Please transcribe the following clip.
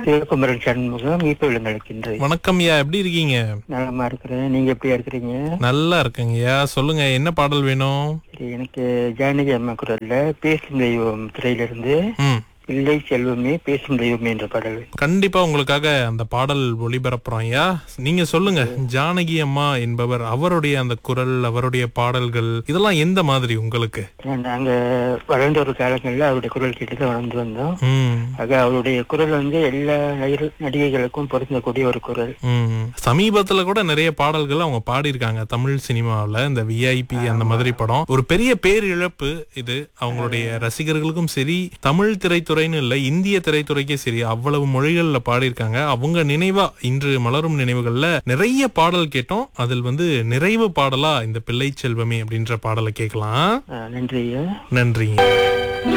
சிவகுமரன் சண்முகம் மீட்பு விழுந்தளிக்கின்றது வணக்கம் ஐயா எப்படி இருக்கீங்க நலமா இருக்கிறேன் நீங்க எப்படியா இருக்கிறீங்க நல்லா இருக்கேங்கய்யா சொல்லுங்க என்ன பாடல் வேணும் சரி எனக்கு ஜானகி அம்மா குரல்ல பேசும் தெய்வம் திரையிலிருந்து ம் பிள்ளை செல்வமே பேசும் தெய்வமே என்ற பாடல் கண்டிப்பா உங்களுக்காக அந்த பாடல் ஒளிபரப்புறோம் ஐயா நீங்க சொல்லுங்க ஜானகி அம்மா என்பவர் அவருடைய அந்த குரல் அவருடைய பாடல்கள் இதெல்லாம் எந்த மாதிரி உங்களுக்கு ஏன்னா, நாங்க வளர்ந்த ஒரு காலங்கள்ல அவருடைய குரல் கேட்டு தான் வளர்ந்து வந்தோம் ம் ஆக அவருடைய குரல் வந்து எல்லா நடிகர்- நடிகைகளுக்கும் பொருந்தக்கூடிய ஒரு குரல் ம். சமீபத்துல கூட நிறைய பாடல்கள் அவங்க பாடியிருக்காங்க தமிழ் சினிமாவுல இந்த விஐபி அந்த மாதிரி படம் ஒரு பெரிய பேரிழப்பு இது அவங்களுடைய ரசிகர்களுக்கும் சரி தமிழ் திரைத்துறைன்னு இல்ல இந்திய திரைத்துறைக்கே சரி அவ்வளவு மொழிகள்ல பாடியிருக்காங்க அவங்க நினைவா இன்று மலரும் நினைவுகள்ல நிறைய பாடல் கேட்டோம் அதில் வந்து நிறைவு பாடலா இந்த பிள்ளை செல்வமே அப்படின்ற பாடலை கேட்கலாம் ஆஹ் நன்றி ஐயா நன்றிங்க